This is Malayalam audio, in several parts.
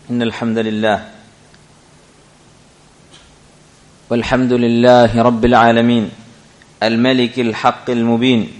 إن الحمد لله والحمد لله رب العالمين الملك الحق المبين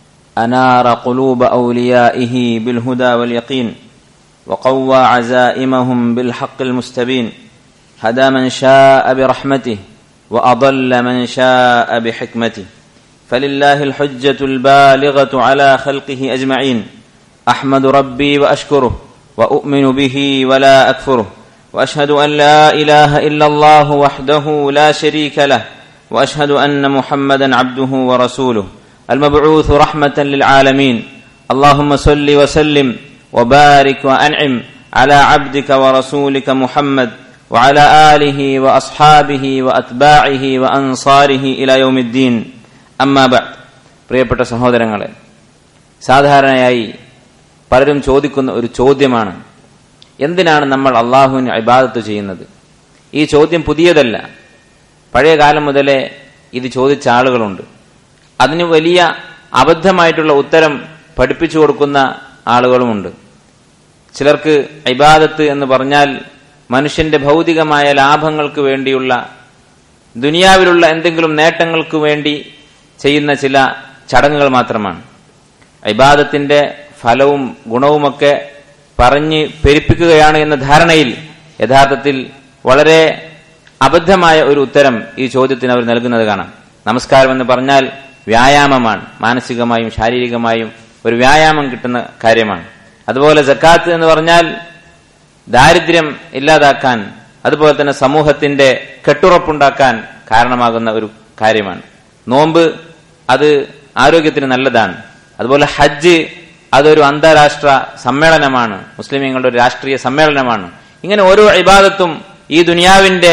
أنار قلوب أوليائه بالهدى واليقين وقوى عزائمهم بالحق المستبين هدى من شاء برحمته وأضل من شاء بحكمته فلله الحجة البالغة على خلقه أجمعين أحمد ربي وأشكره وأؤمن به ولا أكفره وأشهد أن لا إله إلا الله وحده لا شريك له وأشهد أن محمدا عبده ورسوله المبعوث رحمة للعالمين اللهم صل وسلم وبارك وأنعم على عبدك ورسولك محمد وعلى آله وأصحابه وأتباعه وأنصاره إلى يوم الدين أما بعد പ്രിയപ്പെട്ട സഹോദരങ്ങളെ സാധാരണയായി പലരും ചോദിക്കുന്ന ഒരു ചോദ്യമാണ് എന്തിനാണ് നമ്മൾ അള്ളാഹുവിന് ഇബാദത്ത് ചെയ്യുന്നത് ഈ ചോദ്യം പുതിയതല്ല പഴയ കാലം മുതലേ ഇത് ചോദിച്ച ആളുകളുണ്ട് അതിന് വലിയ അബദ്ധമായിട്ടുള്ള ഉത്തരം പഠിപ്പിച്ചു കൊടുക്കുന്ന ആളുകളുമുണ്ട് ചിലർക്ക് ഇബാദത്ത് എന്ന് പറഞ്ഞാൽ മനുഷ്യന്റെ ഭൗതികമായ ലാഭങ്ങൾക്ക് വേണ്ടിയുള്ള ദുനിയാവിലുള്ള എന്തെങ്കിലും നേട്ടങ്ങൾക്ക് വേണ്ടി ചെയ്യുന്ന ചില ചടങ്ങുകൾ മാത്രമാണ് ഇബാദത്തിന്റെ ഫലവും ഗുണവുമൊക്കെ പറഞ്ഞ് പെരുപ്പിക്കുകയാണ് എന്ന ധാരണയിൽ യഥാർത്ഥത്തിൽ വളരെ അബദ്ധമായ ഒരു ഉത്തരം ഈ ചോദ്യത്തിന് അവർ നൽകുന്നത് കാണാം നമസ്കാരം എന്ന് പറഞ്ഞാൽ വ്യായാമമാണ് മാനസികമായും ശാരീരികമായും ഒരു വ്യായാമം കിട്ടുന്ന കാര്യമാണ് അതുപോലെ ജക്കാത്ത് എന്ന് പറഞ്ഞാൽ ദാരിദ്ര്യം ഇല്ലാതാക്കാൻ അതുപോലെ തന്നെ സമൂഹത്തിന്റെ കെട്ടുറപ്പുണ്ടാക്കാൻ കാരണമാകുന്ന ഒരു കാര്യമാണ് നോമ്പ് അത് ആരോഗ്യത്തിന് നല്ലതാണ് അതുപോലെ ഹജ്ജ് അതൊരു അന്താരാഷ്ട്ര സമ്മേളനമാണ് മുസ്ലിമീങ്ങളുടെ ഒരു രാഷ്ട്രീയ സമ്മേളനമാണ് ഇങ്ങനെ ഓരോ ഇബാദത്തും ഈ ദുനിയാവിന്റെ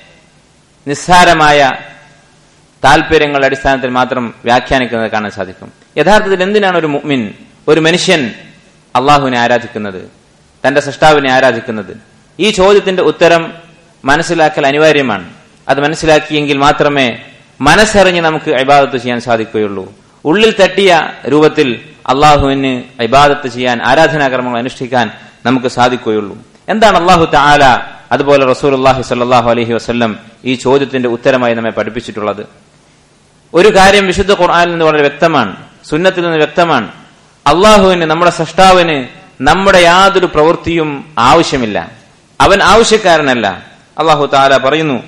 നിസ്സാരമായ താല്പര്യങ്ങളുടെ അടിസ്ഥാനത്തിൽ മാത്രം വ്യാഖ്യാനിക്കുന്നത് കാണാൻ സാധിക്കും യഥാർത്ഥത്തിൽ എന്തിനാണ് ഒരു മുഅ്മിൻ ഒരു മനുഷ്യൻ അള്ളാഹുവിനെ ആരാധിക്കുന്നത് തന്റെ സൃഷ്ടാവിനെ ആരാധിക്കുന്നത് ഈ ചോദ്യത്തിന്റെ ഉത്തരം മനസ്സിലാക്കൽ അനിവാര്യമാണ് അത് മനസ്സിലാക്കിയെങ്കിൽ മാത്രമേ മനസ്സറിഞ്ഞ് നമുക്ക് ഇബാദത്ത് ചെയ്യാൻ സാധിക്കുകയുള്ളൂ ഉള്ളിൽ തട്ടിയ രൂപത്തിൽ അള്ളാഹുവിന് ഇബാദത്ത് ചെയ്യാൻ ആരാധനാകർമ്മങ്ങൾ അനുഷ്ഠിക്കാൻ നമുക്ക് സാധിക്കുകയുള്ളൂ എന്താണ് അള്ളാഹു താല അതുപോലെ റസൂൽ അള്ളാഹി സല്ലാഹു അലഹി വസ്ല്ലം ഈ ചോദ്യത്തിന്റെ ഉത്തരമായി നമ്മെ പഠിപ്പിച്ചിട്ടുള്ളത് ഒരു കാര്യം വിശുദ്ധ ഖുർആാനിൽ നിന്ന് വളരെ വ്യക്തമാണ് സുന്നത്തിൽ നിന്ന് വ്യക്തമാണ് അള്ളാഹുവിന് നമ്മുടെ സൃഷ്ടാവിന് നമ്മുടെ യാതൊരു പ്രവൃത്തിയും ആവശ്യമില്ല അവൻ ആവശ്യക്കാരനല്ല അള്ളാഹു താല പറയുന്നു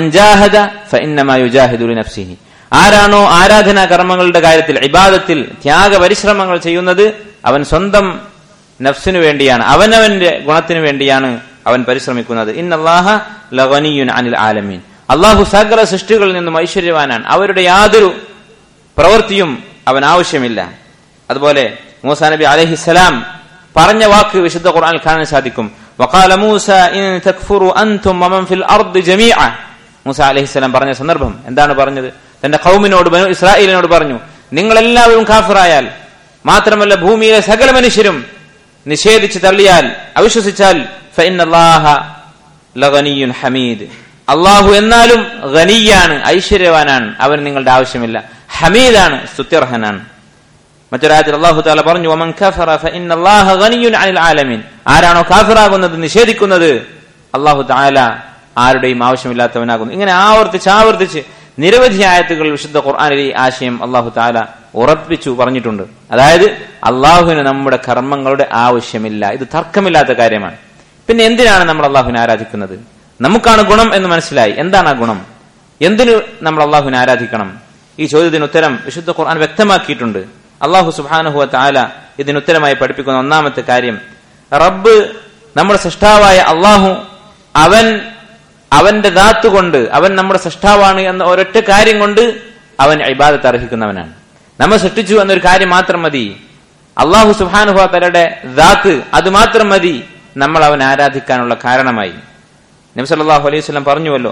ആരാണോ ആരാധനാ കർമ്മങ്ങളുടെ കാര്യത്തിൽ ഇബാദത്തിൽ ത്യാഗ പരിശ്രമങ്ങൾ ചെയ്യുന്നത് അവൻ സ്വന്തം നഫ്സിനു വേണ്ടിയാണ് അവനവന്റെ ഗുണത്തിനു വേണ്ടിയാണ് അവൻ പരിശ്രമിക്കുന്നത് ഇന്നല്ലാഹുൻ അനിൽ ആലമീൻ അള്ളാഹു സകല സൃഷ്ടികളിൽ നിന്നും ഐശ്വര്യവാനാണ് അവരുടെ യാതൊരു പ്രവൃത്തിയും അവൻ ആവശ്യമില്ല അതുപോലെ മൂസാ നബി അലഹിസലാം പറഞ്ഞ വാക്ക് വിശുദ്ധ ഖുർആൻ കാണാൻ സാധിക്കും വഖാല മൂസ ഇൻ തക്ഫുറു അൻതും വമൻ ഫിൽ അർദ് ജമീഅ മൂസ അലഹിസ്സലാം പറഞ്ഞ സന്ദർഭം എന്താണ് പറഞ്ഞത് തന്റെ കൗമിനോട് ബനു ഇസ്രായേലിനോട് പറഞ്ഞു നിങ്ങൾ എല്ലാവരും കാഫിറായാൽ മാത്രമല്ല ഭൂമിയിലെ സകല മനുഷ്യരും നിഷേധിച്ച് തള്ളിയാൽ അവിശ്വസിച്ചാൽ ഹമീദ് അള്ളാഹു എന്നാലും ഖനിയാണ് ഐശ്വര്യവാനാണ് അവൻ നിങ്ങളുടെ ആവശ്യമില്ല ഹമീദാണ് സ്തുത്യർഹനാണ് മറ്റൊരാജ്യത്തിൽ അള്ളാഹു താല പറഞ്ഞു ആലമീൻ ആരാണോ കാഫിറാകുന്നത് നിഷേധിക്കുന്നത് അള്ളാഹു താല ആരുടെയും ആവശ്യമില്ലാത്തവനാകുന്നു ഇങ്ങനെ ആവർത്തിച്ച് ആവർത്തിച്ച് നിരവധി ആയത്തുകൾ വിശുദ്ധ ഖുർആാനിലെ ഈ ആശയം അള്ളാഹു താല ഉറപ്പിച്ചു പറഞ്ഞിട്ടുണ്ട് അതായത് അള്ളാഹുവിന് നമ്മുടെ കർമ്മങ്ങളുടെ ആവശ്യമില്ല ഇത് തർക്കമില്ലാത്ത കാര്യമാണ് പിന്നെ എന്തിനാണ് നമ്മൾ അള്ളാഹുവിനെ ആരാധിക്കുന്നത് നമുക്കാണ് ഗുണം എന്ന് മനസ്സിലായി എന്താണ് ആ ഗുണം എന്തിനു നമ്മൾ അള്ളാഹുവിനെ ആരാധിക്കണം ഈ ചോദ്യത്തിന് ഉത്തരം വിശുദ്ധ ഖുർആൻ വ്യക്തമാക്കിയിട്ടുണ്ട് അള്ളാഹു സുബാനുഹുവ താല ഇതിനുത്തരമായി പഠിപ്പിക്കുന്ന ഒന്നാമത്തെ കാര്യം റബ്ബ് നമ്മുടെ സൃഷ്ടാവായ അള്ളാഹു അവൻ അവന്റെ ദാത്ത് കൊണ്ട് അവൻ നമ്മുടെ സൃഷ്ടാവാണ് എന്ന ഒരൊറ്റ കാര്യം കൊണ്ട് അവൻ ഇബാദത്ത് അർഹിക്കുന്നവനാണ് നമ്മൾ സൃഷ്ടിച്ചു എന്നൊരു കാര്യം മാത്രം മതി അള്ളാഹു സുബാനുഹ തലയുടെ ദാത്ത് അത് മാത്രം മതി നമ്മൾ അവൻ ആരാധിക്കാനുള്ള കാരണമായി നബ്സല്ലാഹു അലൈഹി സ്വലം പറഞ്ഞുവല്ലോ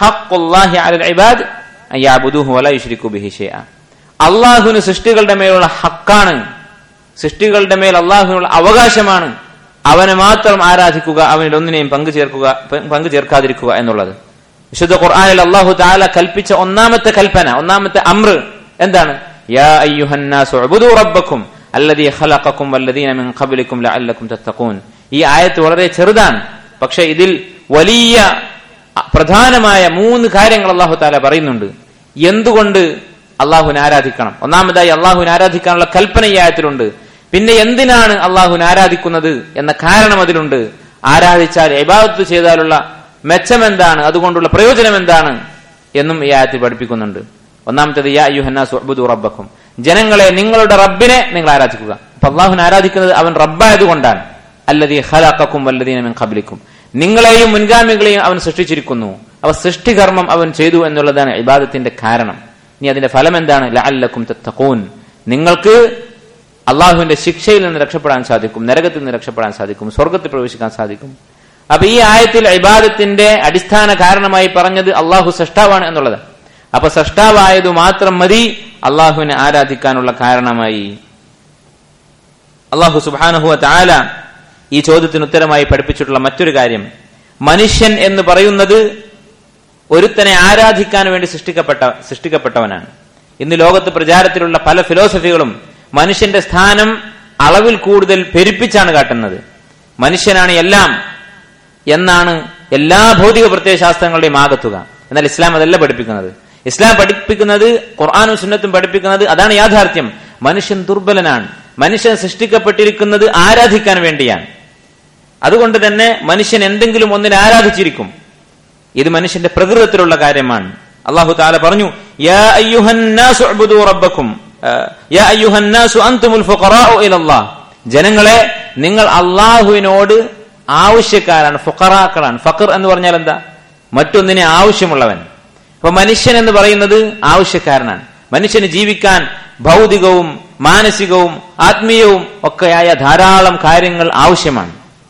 അള്ളാഹുവിന് സൃഷ്ടികളുടെ മേലുള്ള ഹക്കാണ് സൃഷ്ടികളുടെ മേൽ അള്ളാഹുവിനുള്ള അവകാശമാണ് അവനെ മാത്രം ആരാധിക്കുക അവനിൽ ഒന്നിനെയും പങ്കു ചേർക്കുക പങ്കു ചേർക്കാതിരിക്കുക എന്നുള്ളത് വിശുദ്ധ ഖുർആാനിൽ അള്ളാഹു താല കൽപ്പിച്ച ഒന്നാമത്തെ കൽപ്പന ഒന്നാമത്തെ അമ്ര എന്താണ് യാ അയ്യുഹന്നാസു ഉബ്ദു റബ്ബക്കും അല്ലദീ ഖലഖക്കും വല്ലദീന മിൻ ഖബ്ലിക്കും ലഅല്ലക്കും തത്തഖൂൻ ഈ ആയത്ത് വളരെ ചെറുതാണ് പക്ഷെ ഇതിൽ വലിയ പ്രധാനമായ മൂന്ന് കാര്യങ്ങൾ അള്ളാഹു താല പറയുന്നുണ്ട് എന്തുകൊണ്ട് അള്ളാഹുവിനെ ആരാധിക്കണം ഒന്നാമതായി അള്ളാഹുവിനെ ആരാധിക്കാനുള്ള കൽപ്പന ഈ ആയത്തിലുണ്ട് പിന്നെ എന്തിനാണ് അള്ളാഹുവിനെ ആരാധിക്കുന്നത് എന്ന കാരണം അതിലുണ്ട് ആരാധിച്ചാൽ ഇബാദത്ത് ചെയ്താലുള്ള മെച്ചം എന്താണ് അതുകൊണ്ടുള്ള പ്രയോജനം എന്താണ് എന്നും ഈ ആയത്തിൽ പഠിപ്പിക്കുന്നുണ്ട് ഒന്നാമത്തേത് യാ അയ്യുഹന്നാസ് ഉഅ്ബുദു റബ്ബക്കും ജനങ്ങളെ നിങ്ങളുടെ റബ്ബിനെ നിങ്ങൾ ആരാധിക്കുക അപ്പൊ അള്ളാഹുവിനെ ആരാധിക്കുന്നത് അവൻ റബ്ബായതുകൊണ്ടാണ് അല്ലതീ ഖലഖക്കും വല്ലദീന മിൻ ഖബ്ലിക്കും നിങ്ങളെയും മുൻഗാമികളെയും അവൻ സൃഷ്ടിച്ചിരിക്കുന്നു അവ സൃഷ്ടികർമ്മം അവൻ ചെയ്തു എന്നുള്ളതാണ് ഇബാദത്തിന്റെ കാരണം ഇനി അതിന്റെ ഫലം എന്താണ് ലഅല്ലക്കും തത്തഖൂൻ നിങ്ങൾക്ക് അള്ളാഹുവിന്റെ ശിക്ഷയിൽ നിന്ന് രക്ഷപ്പെടാൻ സാധിക്കും നരകത്തിൽ നിന്ന് രക്ഷപ്പെടാൻ സാധിക്കും സ്വർഗത്തിൽ പ്രവേശിക്കാൻ സാധിക്കും അപ്പൊ ഈ ആയത്തിൽ ഇബാദത്തിന്റെ അടിസ്ഥാന കാരണമായി പറഞ്ഞത് അള്ളാഹു സൃഷ്ടാവാണ് എന്നുള്ളത് അപ്പൊ സൃഷ്ടാവായതു മാത്രം മതി അള്ളാഹുവിനെ ആരാധിക്കാനുള്ള കാരണമായി അള്ളാഹു സുബാനുഹുവ താല ഈ ചോദ്യത്തിന് ഉത്തരമായി പഠിപ്പിച്ചിട്ടുള്ള മറ്റൊരു കാര്യം മനുഷ്യൻ എന്ന് പറയുന്നത് ഒരുത്തനെ ആരാധിക്കാൻ വേണ്ടി സൃഷ്ടിക്കപ്പെട്ട സൃഷ്ടിക്കപ്പെട്ടവനാണ് ഇന്ന് ലോകത്ത് പ്രചാരത്തിലുള്ള പല ഫിലോസഫികളും മനുഷ്യന്റെ സ്ഥാനം അളവിൽ കൂടുതൽ പെരുപ്പിച്ചാണ് കാട്ടുന്നത് മനുഷ്യനാണ് എല്ലാം എന്നാണ് എല്ലാ ഭൗതിക പ്രത്യയശാസ്ത്രങ്ങളുടെയും ആകത്തുക എന്നാൽ ഇസ്ലാം അതല്ല പഠിപ്പിക്കുന്നത് ഇസ്ലാം പഠിപ്പിക്കുന്നത് ഖുർആാനും സുന്നത്തും പഠിപ്പിക്കുന്നത് അതാണ് യാഥാർത്ഥ്യം മനുഷ്യൻ ദുർബലനാണ് മനുഷ്യൻ സൃഷ്ടിക്കപ്പെട്ടിരിക്കുന്നത് ആരാധിക്കാൻ വേണ്ടിയാണ് അതുകൊണ്ട് തന്നെ മനുഷ്യൻ എന്തെങ്കിലും ഒന്നിനെ ആരാധിച്ചിരിക്കും ഇത് മനുഷ്യന്റെ പ്രകൃതത്തിലുള്ള കാര്യമാണ് അള്ളാഹു താല പറഞ്ഞു യാ അയ്യുഹന്നാസു ഉഅ്ബുദൂ റബ്ബക്കും യാ അയ്യുഹന്നാസു അൻതുമുൽ ഫുഖറാഉ ഇലല്ലാഹ് ജനങ്ങളെ നിങ്ങൾ അള്ളാഹുവിനോട് ആവശ്യക്കാരാണ് ഫുഖറാക്കളാണ് ഫഖർ എന്ന് പറഞ്ഞാൽ എന്താ മറ്റൊന്നിനെ ആവശ്യമുള്ളവൻ അപ്പൊ മനുഷ്യൻ എന്ന് പറയുന്നത് ആവശ്യക്കാരനാണ് മനുഷ്യന് ജീവിക്കാൻ ഭൗതികവും മാനസികവും ആത്മീയവും ഒക്കെയായ ധാരാളം കാര്യങ്ങൾ ആവശ്യമാണ്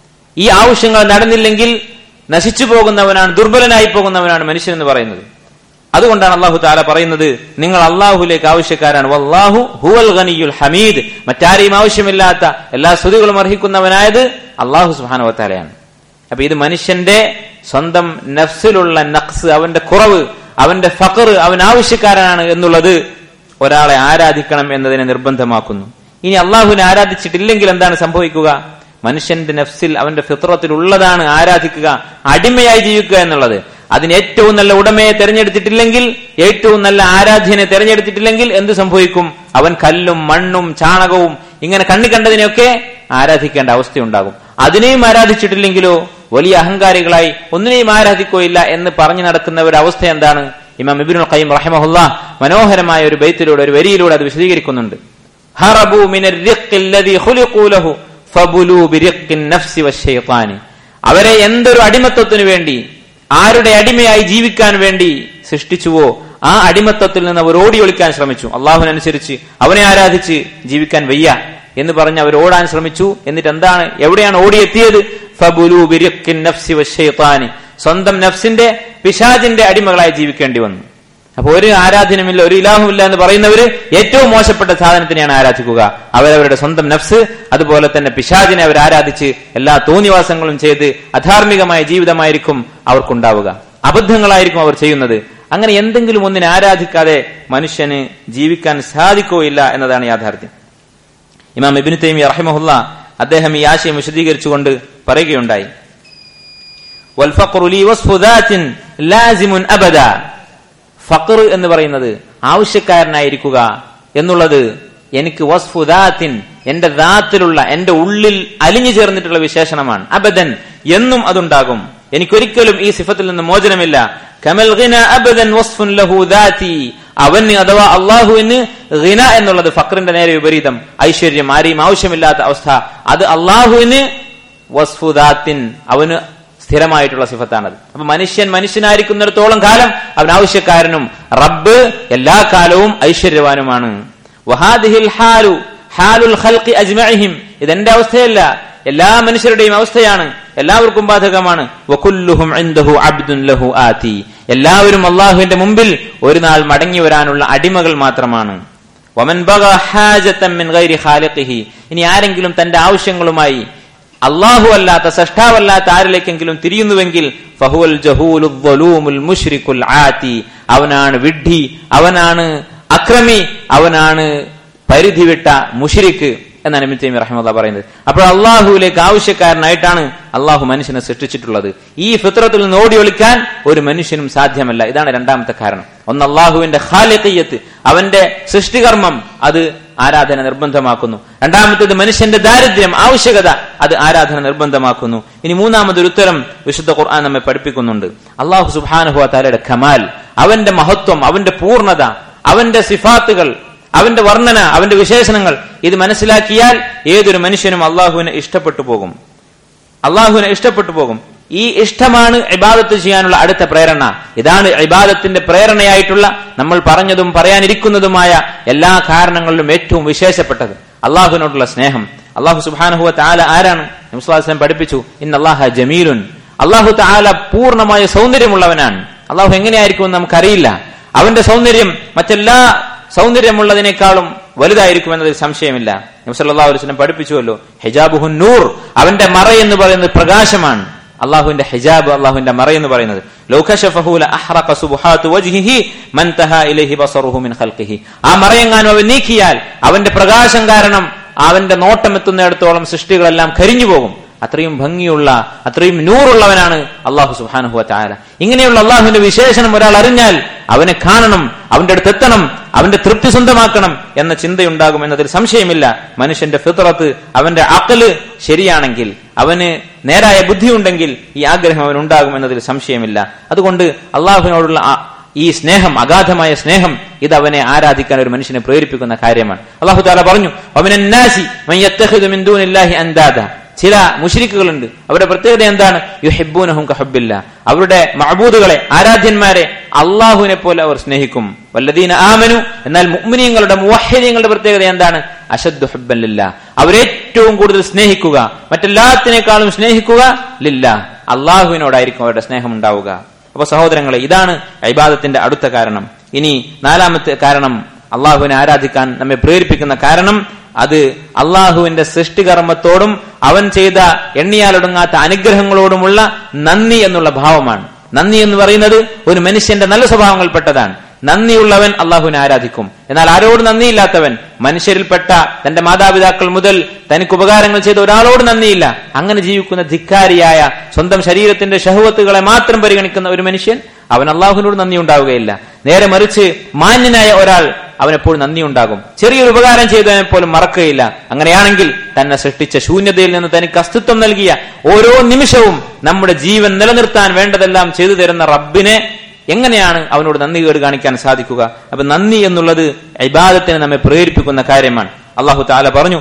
ഈ ആവശ്യങ്ങൾ നടന്നില്ലെങ്കിൽ നശിച്ചു പോകുന്നവനാണ് ദുർബലനായി പോകുന്നവനാണ് മനുഷ്യൻ എന്ന് പറയുന്നത് അതുകൊണ്ടാണ് അള്ളാഹു താല പറയുന്നത് നിങ്ങൾ അള്ളാഹുലേക്ക് ആവശ്യക്കാരാണ് വല്ലാഹു ഹുവൽ ഗനിയുൽ ഹമീദ് മറ്റാരെയും ആവശ്യമില്ലാത്ത എല്ലാ സ്തുതികളും അർഹിക്കുന്നവനായത് അള്ളാഹു സുഹാനു താലയാണ് അപ്പൊ ഇത് മനുഷ്യന്റെ സ്വന്തം നഫ്സിലുള്ള നഖ്സ് അവന്റെ കുറവ് അവന്റെ ഫഖർ അവൻ ആവശ്യക്കാരനാണ് എന്നുള്ളത് ഒരാളെ ആരാധിക്കണം എന്നതിനെ നിർബന്ധമാക്കുന്നു ഇനി അള്ളാഹുവിനെ ആരാധിച്ചിട്ടില്ലെങ്കിൽ എന്താണ് സംഭവിക്കുക മനുഷ്യന്റെ നഫ്സിൽ അവന്റെ ഫിത്രത്തിൽ ഉള്ളതാണ് ആരാധിക്കുക അടിമയായി ജീവിക്കുക എന്നുള്ളത് അതിന് ഏറ്റവും നല്ല ഉടമയെ തെരഞ്ഞെടുത്തിട്ടില്ലെങ്കിൽ ഏറ്റവും നല്ല ആരാധ്യനെ തെരഞ്ഞെടുത്തിട്ടില്ലെങ്കിൽ എന്ത് സംഭവിക്കും അവൻ കല്ലും മണ്ണും ചാണകവും ഇങ്ങനെ കണ്ണി കണ്ടതിനെയൊക്കെ ആരാധിക്കേണ്ട അവസ്ഥയുണ്ടാകും അതിനെയും ആരാധിച്ചിട്ടില്ലെങ്കിലോ വലിയ അഹങ്കാരികളായി ഒന്നിനെയും ആരാധിക്കുകയില്ല എന്ന് പറഞ്ഞു നടക്കുന്ന ഒരു അവസ്ഥ എന്താണ് ഇമാം ഇബിനുൽ ഖയ്യിം റഹിമഹുല്ല മനോഹരമായ ഒരു ബൈത്തിലൂടെ ഒരു വരിയിലൂടെ അത് വിശദീകരിക്കുന്നുണ്ട് ഹറബു മിനർ റിഖ്ഖില്ലദീ ഖുലിഖൂ ലഹു ഫബുലു ബിരിഖ്ഖിൻ നഫ്സി വശൈത്താനി അവരെ എന്തൊരു അടിമത്വത്തിനു വേണ്ടി ആരുടെ അടിമയായി ജീവിക്കാൻ വേണ്ടി സൃഷ്ടിച്ചുവോ ആ അടിമത്വത്തിൽ നിന്ന് അവർ ഓടി ഒളിക്കാൻ ശ്രമിച്ചു അള്ളാഹുവിനനുസരിച്ച് അവനെ ആരാധിച്ച് ജീവിക്കാൻ വയ്യ എന്ന് പറഞ്ഞ് അവർ ഓടാൻ ശ്രമിച്ചു എന്നിട്ട് എന്താണ് എവിടെയാണ് ഓടിയെത്തിയത് ഫബുലു ബിരിഖ്ഖിൻ നഫ്സി വശൈത്താനി സ്വന്തം നഫ്സിന്റെ പിശാജിന്റെ അടിമകളായി ജീവിക്കേണ്ടി വന്നു അപ്പൊ ഒരു ആരാധനമില്ല ഒരു ഇലാഹുമില്ല എന്ന് പറയുന്നവര് ഏറ്റവും മോശപ്പെട്ട സാധനത്തിനെയാണ് ആരാധിക്കുക അവരവരുടെ സ്വന്തം നഫ്സ് അതുപോലെ തന്നെ പിശാജിനെ അവർ ആരാധിച്ച് എല്ലാ തോന്നിവാസങ്ങളും ചെയ്ത് അധാർമികമായ ജീവിതമായിരിക്കും അവർക്കുണ്ടാവുക അബദ്ധങ്ങളായിരിക്കും അവർ ചെയ്യുന്നത് അങ്ങനെ എന്തെങ്കിലും ഒന്നിനെ ആരാധിക്കാതെ മനുഷ്യന് ജീവിക്കാൻ സാധിക്കുകയില്ല എന്നതാണ് യാഥാർത്ഥ്യം ഇമാം ഇബിന് തൈമി റഹിമഹുല്ല അദ്ദേഹം ഈ ആശയം വിശദീകരിച്ചുകൊണ്ട് പറയുകയുണ്ടായി ഫഖർ എന്ന് പറയുന്നത് ആവശ്യക്കാരനായിരിക്കുക എന്നുള്ളത് എനിക്ക് വസ്ഫുദാത്തിൻ എന്റെ ദാത്തിലുള്ള എന്റെ ഉള്ളിൽ അലിഞ്ഞു ചേർന്നിട്ടുള്ള വിശേഷണമാണ് അബദൻ എന്നും അതുണ്ടാകും എനിക്കൊരിക്കലും ഈ സിഫത്തിൽ നിന്ന് മോചനമില്ല കമൽ അബദൻ വസ്ഫുൻ ലഹു ദാത്തി അവന് അഥവാ അള്ളാഹുവിന് ഹിന എന്നുള്ളത് ഫക്രിന്റെ നേരെ വിപരീതം ഐശ്വര്യം ആരെയും ആവശ്യമില്ലാത്ത അവസ്ഥ അത് അള്ളാഹുവിന് വസ്ഫുദാത്തിൻ അവന് സ്ഥിരമായിട്ടുള്ള സിഫത്താണത് അപ്പൊ മനുഷ്യൻ മനുഷ്യനായിരിക്കുന്നിടത്തോളം കാലം അവൻ ആവശ്യക്കാരനും റബ്ബ് എല്ലാ കാലവും ഐശ്വര്യവാനുമാണ് വഹാദിഹിൽ ഹാലു ഹാലുൽ ഖൽഖി അജ്മഇഹിം ഇതെന്റെ അവസ്ഥയല്ല എല്ലാ മനുഷ്യരുടെയും അവസ്ഥയാണ് എല്ലാവർക്കും ബാധകമാണ് വകുല്ലുഹും ഇൻദഹു അബ്ദുൻ ലഹു ആതി എല്ലാവരും അള്ളാഹുവിന്റെ മുമ്പിൽ ഒരു നാൾ മടങ്ങി വരാനുള്ള അടിമകൾ മാത്രമാണ് വമൻ ബഗ ഹാജത്തൻ മിൻ ഗൈരി ഖാലിഖിഹി ഇനി ആരെങ്കിലും തന്റെ ആവശ്യങ്ങളുമായി അള്ളാഹു അല്ലാത്ത സഷ്ടാവല്ലാത്ത ആരിലേക്കെങ്കിലും തിരിയുന്നുവെങ്കിൽ ഫഹുവൽ ജഹൂലുൽ മുഷ്രിഖുൽ ആതി അവനാണ് വിഡ്ഢി അവനാണ് അക്രമി അവനാണ് പരിധി വിട്ട മുഷിരിക്ക് എന്നാണ് ഇബ്നു തൈമിയ്യ റഹ്മത്തുള്ളാഹി പറയുന്നത് അപ്പോൾ അള്ളാഹുവിലേക്ക് ആവശ്യക്കാരനായിട്ടാണ് അള്ളാഹു മനുഷ്യനെ സൃഷ്ടിച്ചിട്ടുള്ളത് ഈ ഫിത്രത്തിൽ നിന്ന് ഓടി ഒളിക്കാൻ ഒരു മനുഷ്യനും സാധ്യമല്ല ഇതാണ് രണ്ടാമത്തെ കാരണം ഒന്ന് അള്ളാഹുവിന്റെ ഖാലിഖിയത്ത് അവന്റെ സൃഷ്ടികർമ്മം അത് ആരാധന നിർബന്ധമാക്കുന്നു രണ്ടാമത്തേത് മനുഷ്യന്റെ ദാരിദ്ര്യം ആവശ്യകത അത് ആരാധന നിർബന്ധമാക്കുന്നു ഇനി മൂന്നാമതൊരു ഉത്തരം വിശുദ്ധ ഖുർആൻ നമ്മെ പഠിപ്പിക്കുന്നുണ്ട് അള്ളാഹു സുബാനുഹു താലയുടെ ഖമാൽ അവന്റെ മഹത്വം അവന്റെ പൂർണ്ണത അവന്റെ സിഫാത്തുകൾ അവന്റെ വർണ്ണന അവന്റെ വിശേഷണങ്ങൾ ഇത് മനസ്സിലാക്കിയാൽ ഏതൊരു മനുഷ്യനും അള്ളാഹുവിനെ ഇഷ്ടപ്പെട്ടു പോകും അള്ളാഹുവിനെ ഇഷ്ടപ്പെട്ടു പോകും ഈ ഇഷ്ടമാണ് ഇബാദത്ത് ചെയ്യാനുള്ള അടുത്ത പ്രേരണ ഇതാണ് ഇബാദത്തിന്റെ പ്രേരണയായിട്ടുള്ള നമ്മൾ പറഞ്ഞതും പറയാനിരിക്കുന്നതുമായ എല്ലാ കാരണങ്ങളിലും ഏറ്റവും വിശേഷപ്പെട്ടത് അള്ളാഹുവിനോടുള്ള സ്നേഹം അള്ളാഹു സുബാനുഹുവ താല ആരാണ് നംസ്ലാസ്ലം പഠിപ്പിച്ചു ഇന്ന് അള്ളാഹ ജമീലുൻ അള്ളാഹു താല പൂർണ്ണമായ സൗന്ദര്യമുള്ളവനാണ് അള്ളാഹു എങ്ങനെയായിരിക്കും എന്ന് നമുക്കറിയില്ല അവന്റെ സൗന്ദര്യം മറ്റെല്ലാ സൗന്ദര്യമുള്ളതിനേക്കാളും വലുതായിരിക്കും എന്നതിൽ സംശയമില്ല നബ്സല്ലാ അലുസ്ലം പഠിപ്പിച്ചുവല്ലോ ഹിജാബുഹുൻ നൂർ അവന്റെ മറ എന്ന് പറയുന്നത് പ്രകാശമാണ് അള്ളാഹുവിന്റെ ഹിജാബ് അള്ളാഹുവിന്റെ മറ എന്ന് പറയുന്നത് ആ മറയെങ്ങാനും അവൻ നീക്കിയാൽ അവന്റെ പ്രകാശം കാരണം അവന്റെ നോട്ടം എത്തുന്നിടത്തോളം സൃഷ്ടികളെല്ലാം കരിഞ്ഞു പോകും അത്രയും ഭംഗിയുള്ള അത്രയും നൂറുള്ളവനാണ് അള്ളാഹു സുഹാനുഹുവ ചാല ഇങ്ങനെയുള്ള അള്ളാഹുവിന്റെ വിശേഷണം ഒരാൾ അറിഞ്ഞാൽ അവനെ കാണണം അവന്റെ അടുത്ത് എത്തണം അവന്റെ തൃപ്തി സ്വന്തമാക്കണം എന്ന ചിന്തയുണ്ടാകും എന്നതിൽ സംശയമില്ല മനുഷ്യന്റെ ഫിത്രത്ത് അവന്റെ അക്കല് ശരിയാണെങ്കിൽ അവന് നേരായ ബുദ്ധിയുണ്ടെങ്കിൽ ഈ ആഗ്രഹം അവനുണ്ടാകും എന്നതിൽ സംശയമില്ല അതുകൊണ്ട് അള്ളാഹുവിനോടുള്ള ഈ സ്നേഹം അഗാധമായ സ്നേഹം ഇത് അവനെ ആരാധിക്കാൻ ഒരു മനുഷ്യനെ പ്രേരിപ്പിക്കുന്ന കാര്യമാണ് അള്ളാഹു താല പറഞ്ഞു അന്താദ ചില മുഷരിക്കുകളുണ്ട് അവരുടെ പ്രത്യേകത എന്താണ് യുഹിബൂനഹും കഹബില്ല അവരുടെ മഅബൂദുകളെ ആരാധ്യന്മാരെ അള്ളാഹുവിനെ പോലെ അവർ സ്നേഹിക്കും വല്ലദീന ആമനു എന്നാൽ മുഅ്മിനീങ്ങളുടെ മുവഹ്ഹിദീങ്ങളുടെ പ്രത്യേകത എന്താണ് അശദ്ദു ഹുബ്ബൻ അവരേറ്റവും കൂടുതൽ സ്നേഹിക്കുക മറ്റെല്ലാത്തിനേക്കാളും സ്നേഹിക്കുക ലില്ല അള്ളാഹുവിനോടായിരിക്കും അവരുടെ സ്നേഹം ഉണ്ടാവുക അപ്പൊ സഹോദരങ്ങളെ ഇതാണ് ഇബാദത്തിന്റെ അടുത്ത കാരണം ഇനി നാലാമത്തെ കാരണം അള്ളാഹുവിനെ ആരാധിക്കാൻ നമ്മെ പ്രേരിപ്പിക്കുന്ന കാരണം അത് അള്ളാഹുവിന്റെ സൃഷ്ടികർമ്മത്തോടും അവൻ ചെയ്ത എണ്ണിയാലൊടുങ്ങാത്ത അനുഗ്രഹങ്ങളോടുമുള്ള നന്ദി എന്നുള്ള ഭാവമാണ് നന്ദി എന്ന് പറയുന്നത് ഒരു മനുഷ്യന്റെ നല്ല സ്വഭാവങ്ങൾപ്പെട്ടതാണ് നന്ദിയുള്ളവൻ അള്ളാഹുവിനെ ആരാധിക്കും എന്നാൽ ആരോട് നന്ദിയില്ലാത്തവൻ മനുഷ്യരിൽപ്പെട്ട തന്റെ മാതാപിതാക്കൾ മുതൽ തനിക്ക് ഉപകാരങ്ങൾ ചെയ്ത ഒരാളോട് നന്ദിയില്ല അങ്ങനെ ജീവിക്കുന്ന ധിക്കാരിയായ സ്വന്തം ശരീരത്തിന്റെ ഷഹുവത്തുകളെ മാത്രം പരിഗണിക്കുന്ന ഒരു മനുഷ്യൻ അവൻ അള്ളാഹുവിനോട് നന്ദി ഉണ്ടാവുകയില്ല നേരെ മറിച്ച് മാന്യനായ ഒരാൾ അവനെപ്പോഴും നന്ദി ഉണ്ടാകും ചെറിയൊരു ഉപകാരം ചെയ്തവനെ പോലും മറക്കുകയില്ല അങ്ങനെയാണെങ്കിൽ തന്നെ സൃഷ്ടിച്ച ശൂന്യതയിൽ നിന്ന് തനിക്ക് അസ്തിത്വം നൽകിയ ഓരോ നിമിഷവും നമ്മുടെ ജീവൻ നിലനിർത്താൻ വേണ്ടതെല്ലാം ചെയ്തു തരുന്ന റബ്ബിനെ എങ്ങനെയാണ് അവനോട് നന്ദി കേട് കാണിക്കാൻ സാധിക്കുക അപ്പൊ നന്ദി എന്നുള്ളത് ഇബാദത്തിനെ നമ്മെ പ്രേരിപ്പിക്കുന്ന കാര്യമാണ് അള്ളാഹു താല പറഞ്ഞു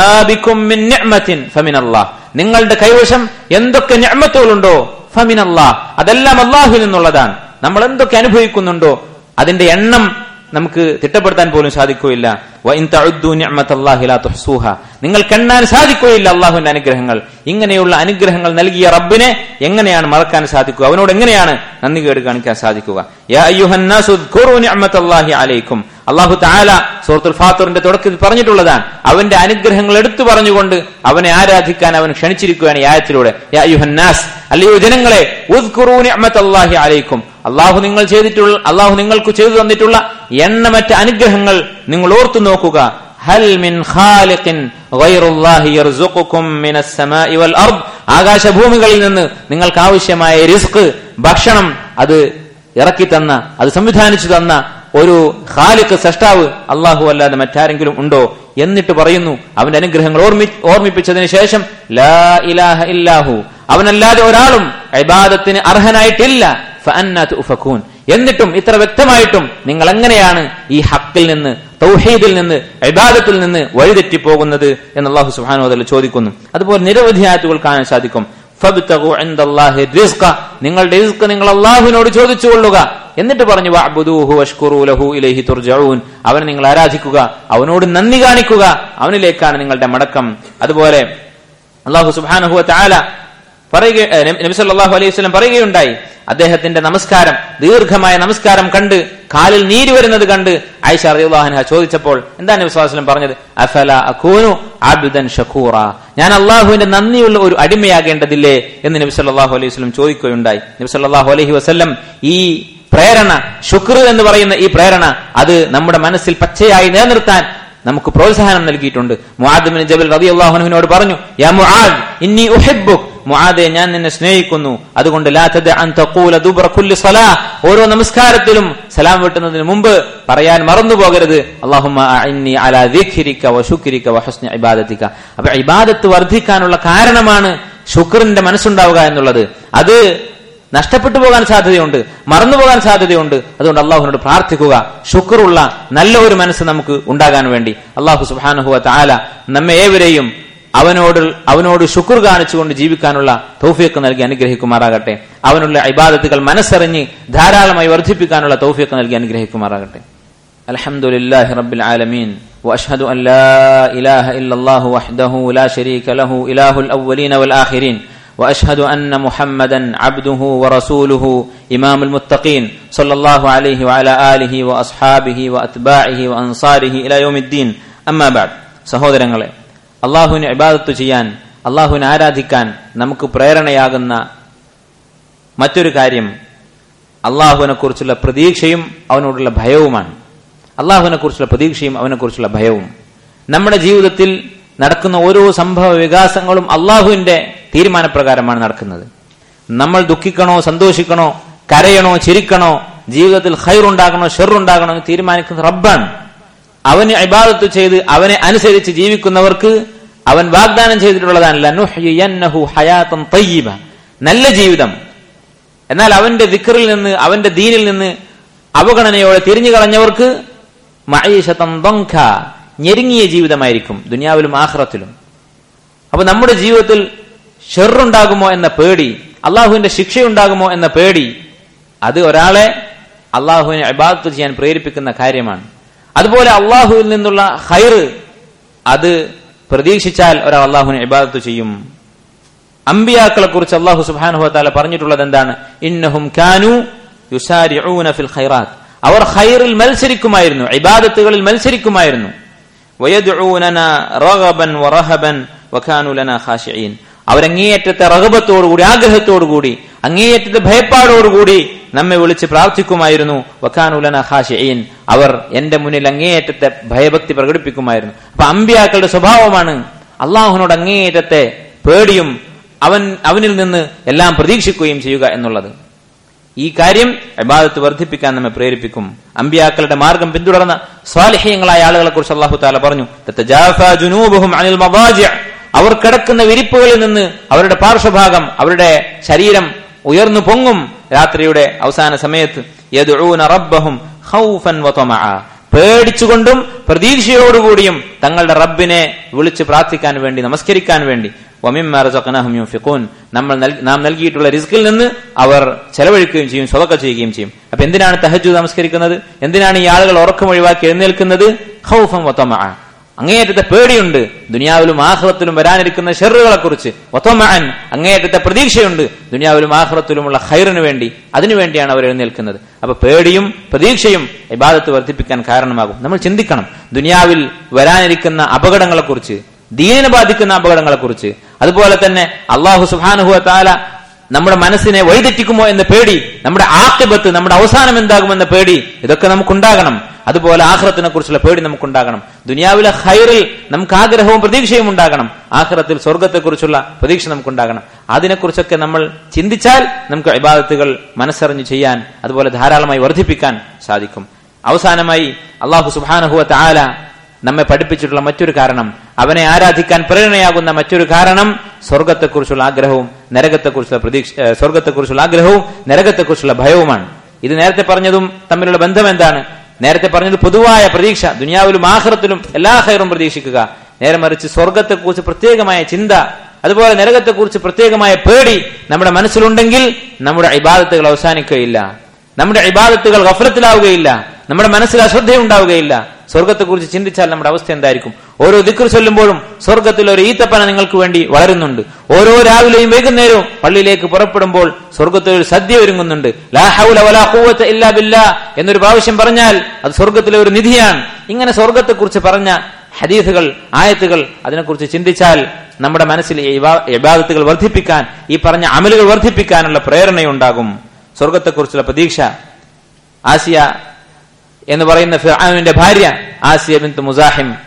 നിങ്ങളുടെ കൈവശം എന്തൊക്കെ ഞമ്മത്തുകളുണ്ടോ ഫമിൻ അള്ളാഹ് അതെല്ലാം അള്ളാഹുവിൽ നിന്നുള്ളതാണ് നമ്മൾ എന്തൊക്കെ അനുഭവിക്കുന്നുണ്ടോ അതിന്റെ എണ്ണം നമുക്ക് തിട്ടപ്പെടുത്താൻ പോലും സാധിക്കുകയില്ല നിങ്ങൾക്ക് എണ്ണാൻ സാധിക്കുകയില്ല അള്ളാഹുവിന്റെ അനുഗ്രഹങ്ങൾ ഇങ്ങനെയുള്ള അനുഗ്രഹങ്ങൾ നൽകിയ റബ്ബിനെ എങ്ങനെയാണ് മറക്കാൻ സാധിക്കുക അവനോട് എങ്ങനെയാണ് നന്ദി കേട് കാണിക്കാൻ സാധിക്കുക അലൈക്കും അള്ളാഹു താല സൂറത്തുൽ ഫാത്തറിന്റെ തുടക്കത്തിൽ പറഞ്ഞിട്ടുള്ളതാണ് അവന്റെ അനുഗ്രഹങ്ങൾ എടുത്തു പറഞ്ഞുകൊണ്ട് അവനെ ആരാധിക്കാൻ അവൻ ക്ഷണിച്ചിരിക്കുകയാണ് ഈ ആയത്തിലൂടെ അല്ലയോ ജനങ്ങളെ അലൈക്കും അള്ളാഹു നിങ്ങൾ ചെയ്തിട്ടുള്ള അള്ളാഹു നിങ്ങൾക്ക് ചെയ്തു തന്നിട്ടുള്ള എണ്ണമറ്റ അനുഗ്രഹങ്ങൾ നിങ്ങൾ ഓർത്തു നോക്കുക ഹൽ മിൻ ഖാലിഖിൻ ഗൈറുല്ലാഹി യർസുഖുകും മിനസ് സമാഇ വൽ അർദ് ആകാശഭൂമികളിൽ നിന്ന് നിങ്ങൾക്ക് ആവശ്യമായ റിസ്ക് ഭക്ഷണം അത് ഇറക്കി തന്ന അത് സംവിധാനിച്ചു തന്ന ഒരു ഖാലിഖ് സഷ്ടാവ് അള്ളാഹു അല്ലാതെ മറ്റാരെങ്കിലും ഉണ്ടോ എന്നിട്ട് പറയുന്നു അവന്റെ അനുഗ്രഹങ്ങൾ ഓർമ്മി ഓർമ്മിപ്പിച്ചതിന് ശേഷം ലാ ഇലാഹ ഇല്ലാഹു അവനല്ലാതെ ഒരാളും ഇബാദത്തിന് അർഹനായിട്ടില്ല ഉഫക്കൂൻ എന്നിട്ടും ഇത്ര വ്യക്തമായിട്ടും നിങ്ങൾ എങ്ങനെയാണ് ഈ ഹക്കിൽ നിന്ന് തൗഹീദിൽ നിന്ന് ഇബാദത്തിൽ നിന്ന് വഴിതെറ്റിപ്പോകുന്നത് എന്ന് അള്ളാഹു സുഹാനോദൽ ചോദിക്കുന്നു അതുപോലെ നിരവധി ആയത്തുകൾ കാണാൻ സാധിക്കും നിങ്ങളുടെ റിസ്ക് നിങ്ങൾ അള്ളാഹുവിനോട് ചോദിച്ചുകൊള്ളുക എന്നിട്ട് പറഞ്ഞു അവനെ നിങ്ങൾ ആരാധിക്കുക അവനോട് നന്ദി കാണിക്കുക അവനിലേക്കാണ് നിങ്ങളുടെ മടക്കം അതുപോലെ അള്ളാഹു സുബാനഹുവ താല പറയുക നബി സല്ലല്ലാഹു അലൈഹി വസല്ലം പറയുകയുണ്ടായി അദ്ദേഹത്തിന്റെ നമസ്കാരം ദീർഘമായ നമസ്കാരം കണ്ട് കാലിൽ നീര് വരുന്നത് കണ്ട് ആയിഷ റളിയല്ലാഹു അൻഹ ചോദിച്ചപ്പോൾ എന്താണ് നബി സ്വല്ലല്ലാഹു അലൈഹി പറഞ്ഞത് അഫല അകൂനു അബ്ദൻ ഷക്കൂറ ഞാൻ അള്ളാഹുവിന്റെ നന്ദിയുള്ള ഒരു അടിമയാകേണ്ടതില്ലേ എന്ന് നബി സല്ലല്ലാഹു അലൈഹി വസല്ലം ചോദിക്കുകയുണ്ടായി നബി സല്ലല്ലാഹു അലൈഹി വസല്ലം ഈ പ്രേരണ ശുക്ർ എന്ന് പറയുന്ന ഈ പ്രേരണ അത് നമ്മുടെ മനസ്സിൽ പച്ചയായി നിലനിർത്താൻ നമുക്ക് പ്രോത്സാഹനം നൽകിയിട്ടുണ്ട് മുആദിബിൻ ജബൽ റബി അള്ളാഹുനുവിനോട് പറഞ്ഞു യാ മുആദ് ഇന്നി ഉഹിബ്ബുക് മുആദെ ഞാൻ നിന്നെ സ്നേഹിക്കുന്നു അതുകൊണ്ട് ലാ തദ അൻ തഖൂല ദുബ്ര കുല്ലി സലാ ഓരോ നമസ്കാരത്തിലും സലാം വെട്ടുന്നതിന് മുമ്പ് പറയാൻ മറന്നു പോകരുത് അല്ലാഹുമ്മ അഇന്നി അലാ ദിക്രിക വ ശുക്രിക വ ഹുസ്നി ഇബാദതിക അപ്പോൾ ഇബാദത്ത് വർദ്ധിക്കാനുള്ള കാരണമാണ് ശുക്റിന്റെ മനസ്സുണ്ടാവുക എന്നുള്ളത് അത് നഷ്ടപ്പെട്ടു പോകാൻ സാധ്യതയുണ്ട് മറന്നു പോകാൻ സാധ്യതയുണ്ട് അതുകൊണ്ട് അള്ളാഹുവിനോട് പ്രാർത്ഥിക്കുക ശുക്റുള്ള നല്ല ഒരു മനസ്സ് നമുക്ക് ഉണ്ടാകാൻ വേണ്ടി അള്ളാഹു സുബാനുഹുവ താല നമ്മെ ഏവരെയും അവനോട് അവനോട് ശുക്ർ കാണിച്ചുകൊണ്ട് ജീവിക്കാനുള്ള തൗഫീഖ് നൽകി അനുഗ്രഹിക്കുമാറാകട്ടെ അവനുള്ള ഇബാദത്തുകൾ മനസ്സറിഞ്ഞ് ധാരാളമായി വർദ്ധിപ്പിക്കാനുള്ള തൗഫീഖ് നൽകി അനുഗ്രഹിക്കുമാറാകട്ടെ الحمد لله رب العالمين واشهد ان لا اله الا الله وحده لا شريك له اله الاولين والاخرين واشهد ان محمدا عبده ورسوله امام المتقين صلى الله عليه وعلى اله واصحابه واتباعه وانصاره الى يوم الدين اما بعد സഹോദരങ്ങളെ അള്ളാഹുവിന് ഇബാദത്ത് ചെയ്യാൻ അള്ളാഹുവിനെ ആരാധിക്കാൻ നമുക്ക് പ്രേരണയാകുന്ന മറ്റൊരു കാര്യം അള്ളാഹുവിനെ കുറിച്ചുള്ള പ്രതീക്ഷയും അവനോടുള്ള ഭയവുമാണ് അള്ളാഹുവിനെ കുറിച്ചുള്ള പ്രതീക്ഷയും അവനെ കുറിച്ചുള്ള ഭയവും നമ്മുടെ ജീവിതത്തിൽ നടക്കുന്ന ഓരോ സംഭവ വികാസങ്ങളും അള്ളാഹുവിന്റെ തീരുമാനപ്രകാരമാണ് നടക്കുന്നത് നമ്മൾ ദുഃഖിക്കണോ സന്തോഷിക്കണോ കരയണോ ചിരിക്കണോ ജീവിതത്തിൽ ഹൈറുണ്ടാകണോ ഷെറുണ്ടാകണോ എന്ന് തീരുമാനിക്കുന്ന റബ്ബാണ് അവന് ഇബാദത്ത് ചെയ്ത് അവനെ അനുസരിച്ച് ജീവിക്കുന്നവർക്ക് അവൻ വാഗ്ദാനം ചെയ്തിട്ടുള്ളതാണല്ലോ ഹയാത്തം തയ്യബ നല്ല ജീവിതം എന്നാൽ അവന്റെ വിക്കറിൽ നിന്ന് അവന്റെ ദീനിൽ നിന്ന് അവഗണനയോടെ തിരിഞ്ഞു കളഞ്ഞവർക്ക് മഴീശത്തം ദൊങ്ക ഞെരുങ്ങിയ ജീവിതമായിരിക്കും ദുനിയാവിലും ആഹ്റത്തിലും അപ്പൊ നമ്മുടെ ജീവിതത്തിൽ ഷെറുണ്ടാകുമോ എന്ന പേടി അള്ളാഹുവിന്റെ ശിക്ഷയുണ്ടാകുമോ എന്ന പേടി അത് ഒരാളെ അള്ളാഹുവിനെ അബാദത്ത് ചെയ്യാൻ പ്രേരിപ്പിക്കുന്ന കാര്യമാണ് അതുപോലെ അള്ളാഹുവിൽ നിന്നുള്ള ഹൈറ് അത് പ്രതീക്ഷിച്ചാൽ ഒരാൾ അള്ളാഹുവിനെ ഇബാദത്ത് ചെയ്യും അമ്പിയാക്കളെ കുറിച്ച് അള്ളാഹു സുബാനുഹത്താല പറഞ്ഞിട്ടുള്ളത് എന്താണ് ഇന്നഹും കാനു യുസാരിഊന ഫിൽ ഖൈറാത്ത് അവർ ഖൈറിൽ മത്സരിക്കുമായിരുന്നു ഇബാദത്തുകളിൽ മത്സരിക്കുമായിരുന്നു വയദ്ഊനന റഗബൻ വറഹബൻ വകാനു ലനാ ഖാശിഈൻ അവരങ്ങേയറ്റത്തെ റഗബത്തോടുകൂടി ആഗ്രഹത്തോടുകൂടി അങ്ങേയറ്റത്തെ ഭയപ്പാടോടുകൂടി നമ്മെ വിളിച്ച് പ്രാർത്ഥിക്കുമായിരുന്നു വക്കാനുലന ഹാഷിഈൻ അവർ എന്റെ മുന്നിൽ അങ്ങേയറ്റത്തെ ഭയഭക്തി പ്രകടിപ്പിക്കുമായിരുന്നു അപ്പൊ അമ്പിയാക്കളുടെ സ്വഭാവമാണ് അള്ളാഹുവിനോട് അങ്ങേയറ്റത്തെ പേടിയും അവൻ അവനിൽ നിന്ന് എല്ലാം പ്രതീക്ഷിക്കുകയും ചെയ്യുക എന്നുള്ളത് ഈ കാര്യം അബാദത്ത് വർദ്ധിപ്പിക്കാൻ നമ്മെ പ്രേരിപ്പിക്കും അമ്പിയാക്കളുടെ മാർഗം പിന്തുടർന്ന സ്വാലിഹ്യങ്ങളായ ആളുകളെ കുറിച്ച് അള്ളാഹു താല പറഞ്ഞു അനിൽ അവർ കിടക്കുന്ന വിരിപ്പുകളിൽ നിന്ന് അവരുടെ പാർശ്വഭാഗം അവരുടെ ശരീരം ഉയർന്നു പൊങ്ങും രാത്രിയുടെ അവസാന സമയത്ത് റബ്ബഹും പേടിച്ചുകൊണ്ടും പ്രതീക്ഷയോടുകൂടിയും തങ്ങളുടെ റബ്ബിനെ വിളിച്ച് പ്രാർത്ഥിക്കാൻ വേണ്ടി നമസ്കരിക്കാൻ വേണ്ടി നമ്മൾ നാം നൽകിയിട്ടുള്ള റിസ്കിൽ നിന്ന് അവർ ചെലവഴിക്കുകയും ചെയ്യും സ്വതക്ക ചെയ്യുകയും ചെയ്യും അപ്പൊ എന്തിനാണ് തഹജു നമസ്കരിക്കുന്നത് എന്തിനാണ് ഈ ആളുകൾ ഉറക്കം ഒഴിവാക്കി എഴുന്നേൽക്കുന്നത് ഖൗഫം അങ്ങേയറ്റത്തെ പേടിയുണ്ട് ദുനിയാവിലും ആഹ്റത്തിലും വരാനിരിക്കുന്ന ഷെറുകളെ കുറിച്ച് ഒത്തമാൻ അങ്ങേയറ്റത്തെ പ്രതീക്ഷയുണ്ട് ദുനിയാവിലും ആഹ്റത്തിലുമുള്ള ഹൈറിന് വേണ്ടി അതിനുവേണ്ടിയാണ് അവർ എഴുന്നേൽക്കുന്നത് അപ്പൊ പേടിയും പ്രതീക്ഷയും ഇബാദത്ത് വർദ്ധിപ്പിക്കാൻ കാരണമാകും നമ്മൾ ചിന്തിക്കണം ദുനിയാവിൽ വരാനിരിക്കുന്ന അപകടങ്ങളെക്കുറിച്ച് ദീനിനെ ബാധിക്കുന്ന അപകടങ്ങളെക്കുറിച്ച് അതുപോലെ തന്നെ അള്ളാഹു സുഹാനുഹുവ താല നമ്മുടെ മനസ്സിനെ വഴിതെറ്റിക്കുമോ എന്ന പേടി നമ്മുടെ ആക്തിബത്ത് നമ്മുടെ അവസാനം എന്താകുമെന്ന പേടി ഇതൊക്കെ നമുക്കുണ്ടാകണം അതുപോലെ ആഹ്റത്തിനെ കുറിച്ചുള്ള പേടി നമുക്കുണ്ടാകണം ദുനിയാവിലെ ഹൈറിൽ നമുക്ക് ആഗ്രഹവും പ്രതീക്ഷയും ഉണ്ടാകണം ആഹ്റത്തിൽ സ്വർഗത്തെക്കുറിച്ചുള്ള പ്രതീക്ഷ നമുക്കുണ്ടാകണം അതിനെക്കുറിച്ചൊക്കെ നമ്മൾ ചിന്തിച്ചാൽ നമുക്ക് ഇബാദത്തുകൾ മനസ്സറിഞ്ഞ് ചെയ്യാൻ അതുപോലെ ധാരാളമായി വർദ്ധിപ്പിക്കാൻ സാധിക്കും അവസാനമായി അള്ളാഹു സുബാനഹുവ താല നമ്മെ പഠിപ്പിച്ചിട്ടുള്ള മറ്റൊരു കാരണം അവനെ ആരാധിക്കാൻ പ്രേരണയാകുന്ന മറ്റൊരു കാരണം സ്വർഗത്തെക്കുറിച്ചുള്ള ആഗ്രഹവും നരകത്തെക്കുറിച്ചുള്ള പ്രതീക്ഷ സ്വർഗത്തെക്കുറിച്ചുള്ള ആഗ്രഹവും നരകത്തെക്കുറിച്ചുള്ള ഭയവുമാണ് ഇത് നേരത്തെ പറഞ്ഞതും തമ്മിലുള്ള ബന്ധം എന്താണ് നേരത്തെ പറഞ്ഞത് പൊതുവായ പ്രതീക്ഷ ദുനിയാവിലും ആഹ്റത്തിലും എല്ലാ ഹൈറും പ്രതീക്ഷിക്കുക നേരെ മറിച്ച് സ്വർഗത്തെക്കുറിച്ച് പ്രത്യേകമായ ചിന്ത അതുപോലെ നരകത്തെക്കുറിച്ച് പ്രത്യേകമായ പേടി നമ്മുടെ മനസ്സിലുണ്ടെങ്കിൽ നമ്മുടെ ഇബാദത്തുകൾ അവസാനിക്കുകയില്ല നമ്മുടെ ഇബാദത്തുകൾ ഗഫലത്തിലാവുകയില്ല നമ്മുടെ മനസ്സിൽ അശ്രദ്ധയുണ്ടാവുകയില്ല സ്വർഗത്തെക്കുറിച്ച് ചിന്തിച്ചാൽ നമ്മുടെ അവസ്ഥ എന്തായിരിക്കും ഓരോ ദിക്കർ ചൊല്ലുമ്പോഴും സ്വർഗത്തിൽ ഒരു ഈത്തപ്പന നിങ്ങൾക്ക് വേണ്ടി വളരുന്നുണ്ട് ഓരോ രാവിലെയും വൈകുന്നേരവും പള്ളിയിലേക്ക് പുറപ്പെടുമ്പോൾ സ്വർഗത്തിൽ ഒരു സദ്യ ഒരുങ്ങുന്നുണ്ട് ലാ ഹൗല വലാ ഖുവത ഇല്ലാ ബില്ലാ എന്നൊരു പ്രാവശ്യം പറഞ്ഞാൽ അത് സ്വർഗത്തിലെ ഒരു നിധിയാണ് ഇങ്ങനെ സ്വർഗത്തെക്കുറിച്ച് പറഞ്ഞ ഹദീസുകൾ ആയത്തുകൾ അതിനെക്കുറിച്ച് ചിന്തിച്ചാൽ നമ്മുടെ മനസ്സിൽ ഇബാദത്തുകൾ വർദ്ധിപ്പിക്കാൻ ഈ പറഞ്ഞ അമലുകൾ വർദ്ധിപ്പിക്കാനുള്ള പ്രേരണയുണ്ടാകും സ്വർഗത്തെക്കുറിച്ചുള്ള പ്രതീക്ഷ ആസിയ എന്ന് പറയുന്ന ഫിറാനുവിന്റെ ഭാര്യ ആസിയ ബിന്ത് മുസാഹിം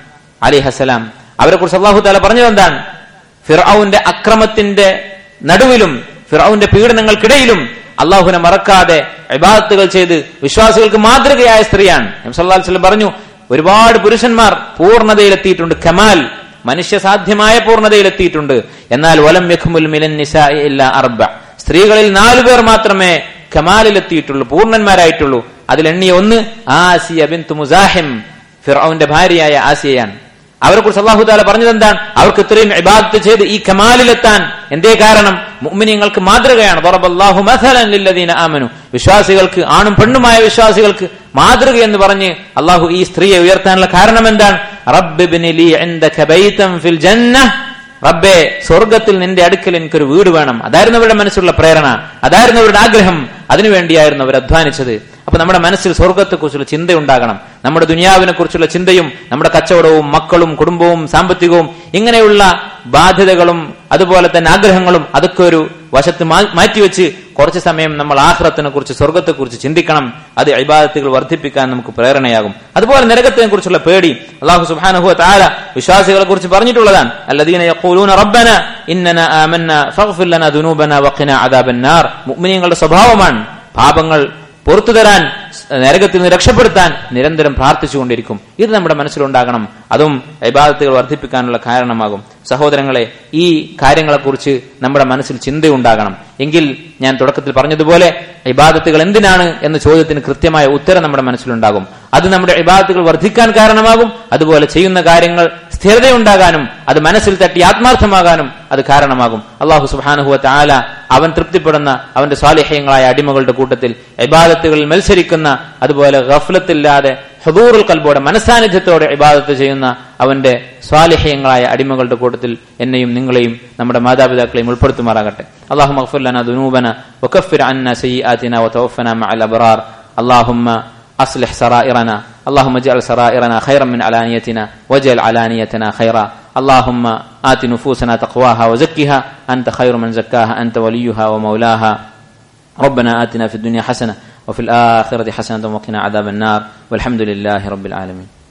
അലിഹസലാം അവരെ കുറിച്ച് അള്ളാഹു താല പറഞ്ഞത് എന്താണ് ഫിറൌന്റെ അക്രമത്തിന്റെ നടുവിലും ഫിറൌന്റെ പീഡനങ്ങൾക്കിടയിലും അള്ളാഹുവിനെ മറക്കാതെ ഇബാദത്തുകൾ ചെയ്ത് വിശ്വാസികൾക്ക് മാതൃകയായ സ്ത്രീയാണ് നബ്സല്ലാസ്ലം പറഞ്ഞു ഒരുപാട് പുരുഷന്മാർ പൂർണ്ണതയിലെത്തിയിട്ടുണ്ട് കമാൽ മനുഷ്യ സാധ്യമായ പൂർണ്ണതയിലെത്തിയിട്ടുണ്ട് എന്നാൽ വലം യഖ്മുൽ മിലൻ നിസാഇ ഇല്ല അർബ സ്ത്രീകളിൽ നാലു പേർ മാത്രമേ കമാലിലെത്തിയിട്ടുള്ളൂ പൂർണ്ണന്മാരായിട്ടുള്ളൂ അതിലെണ്ണിയ ഒന്ന് ആസിയ ബിന്തു മുസാഹിം ഫിറൌന്റെ ഭാര്യയായ ആസിയയാണ് അവരെ കുറിച്ച് അള്ളാഹു താല പറഞ്ഞത് എന്താണ് അവർക്ക് ഇത്രയും ഇബാദത്ത് ചെയ്ത് ഈ കമാലിലെത്താൻ എന്തേ കാരണം മുഅ്മിനീങ്ങൾക്ക് മാതൃകയാണ് ദറബല്ലാഹു മസലൻ ലില്ലദീന ആമനു വിശ്വാസികൾക്ക് ആണും പെണ്ണുമായ വിശ്വാസികൾക്ക് മാതൃക എന്ന് പറഞ്ഞ് അള്ളാഹു ഈ സ്ത്രീയെ ഉയർത്താനുള്ള കാരണം എന്താണ് റബ്ബിബ്നി ലീ ഇൻദക ബൈതൻ ഫിൽ ജന്നഹ് റബ്ബെ സ്വർഗത്തിൽ നിന്റെ അടുക്കൽ എനിക്കൊരു വീട് വേണം അതായിരുന്നു അവരുടെ മനസ്സിലുള്ള പ്രേരണ അതായിരുന്നു അവരുടെ ആഗ്രഹം അതിനുവേണ്ടിയായിരുന്നു അവർ അധ്വാനിച്ചത് അപ്പൊ നമ്മുടെ മനസ്സിൽ സ്വർഗത്തെക്കുറിച്ചുള്ള ചിന്ത ഉണ്ടാകണം നമ്മുടെ ദുനിയാവിനെ കുറിച്ചുള്ള ചിന്തയും നമ്മുടെ കച്ചവടവും മക്കളും കുടുംബവും സാമ്പത്തികവും ഇങ്ങനെയുള്ള ബാധ്യതകളും അതുപോലെ തന്നെ ആഗ്രഹങ്ങളും അതൊക്കെ ഒരു വശത്ത് മാറ്റിവെച്ച് കുറച്ച് സമയം നമ്മൾ ആഹ്റത്തിനെ കുറിച്ച് സ്വർഗത്തെക്കുറിച്ച് ചിന്തിക്കണം അത് ഇബാദത്തുകൾ വർദ്ധിപ്പിക്കാൻ നമുക്ക് പ്രേരണയാകും അതുപോലെ നരകത്തിനെ കുറിച്ചുള്ള പേടി അള്ളാഹു സുബ്ഹാനഹു താല വിശ്വാസികളെ കുറിച്ച് പറഞ്ഞിട്ടുള്ളതാണ് അല്ലദീന യഖൂലൂന റബ്ബന ഇന്നന ആമന്ന ഫഗ്ഫിർ ലനാ ദുനൂബന വഖിന അദാബന്നാർ മുഅ്മിനീങ്ങളുടെ സ്വഭാവമാണ് പാപങ്ങൾ പുറത്തു തരാൻ നരകത്തിൽ നിന്ന് രക്ഷപ്പെടുത്താൻ നിരന്തരം പ്രാർത്ഥിച്ചുകൊണ്ടിരിക്കും ഇത് നമ്മുടെ മനസ്സിലുണ്ടാകണം അതും ഇബാദത്തുകൾ വർദ്ധിപ്പിക്കാനുള്ള കാരണമാകും സഹോദരങ്ങളെ ഈ കാര്യങ്ങളെക്കുറിച്ച് നമ്മുടെ മനസ്സിൽ ചിന്തയുണ്ടാകണം എങ്കിൽ ഞാൻ തുടക്കത്തിൽ പറഞ്ഞതുപോലെ ഇബാദത്തുകൾ എന്തിനാണ് എന്ന ചോദ്യത്തിന് കൃത്യമായ ഉത്തരം നമ്മുടെ മനസ്സിലുണ്ടാകും അത് നമ്മുടെ ഇബാദത്തുകൾ വർദ്ധിക്കാൻ കാരണമാകും അതുപോലെ ചെയ്യുന്ന കാര്യങ്ങൾ സ്ഥിരതയുണ്ടാകാനും അത് മനസ്സിൽ തട്ടി ആത്മാർത്ഥമാകാനും അത് കാരണമാകും അള്ളാഹു സുബാനുഹുവ ആല അവൻ തൃപ്തിപ്പെടുന്ന അവന്റെ സ്വാലിഹ്യങ്ങളായ അടിമകളുടെ കൂട്ടത്തിൽ ഇബാദത്തുകളിൽ മത്സരിക്കുന്ന അതുപോലെ ഗഫലത്തില്ലാതെ ഹദൂറുൽ കൽബോടെ മനസാന്നിധ്യത്തോടെ ഇബാദത്ത് ചെയ്യുന്ന അവന്റെ സ്വാലിഹ്യങ്ങളായ അടിമകളുടെ കൂട്ടത്തിൽ എന്നെയും നിങ്ങളെയും നമ്മുടെ മാതാപിതാക്കളെയും ഉൾപ്പെടുത്തുമാറാകട്ടെ അള്ളാഹു മഖ്ഫുല്ലന ദുനൂബന വകഫിർ അന്ന സയ്യിആതിന വതവഫന മഅൽ അബ്റാർ اللهم أصلح سرائرنا اللهم اجعل سرائرنا خيرا من علانيتنا واجعل علانيتنا خيرا اللهم آت نفوسنا تقواها وزكها أنت خير من زكاها أنت وليها ومولاها ربنا آتنا في الدنيا حسنة وفي الآخرة حسنة وقنا عذاب النار والحمد لله رب العالمين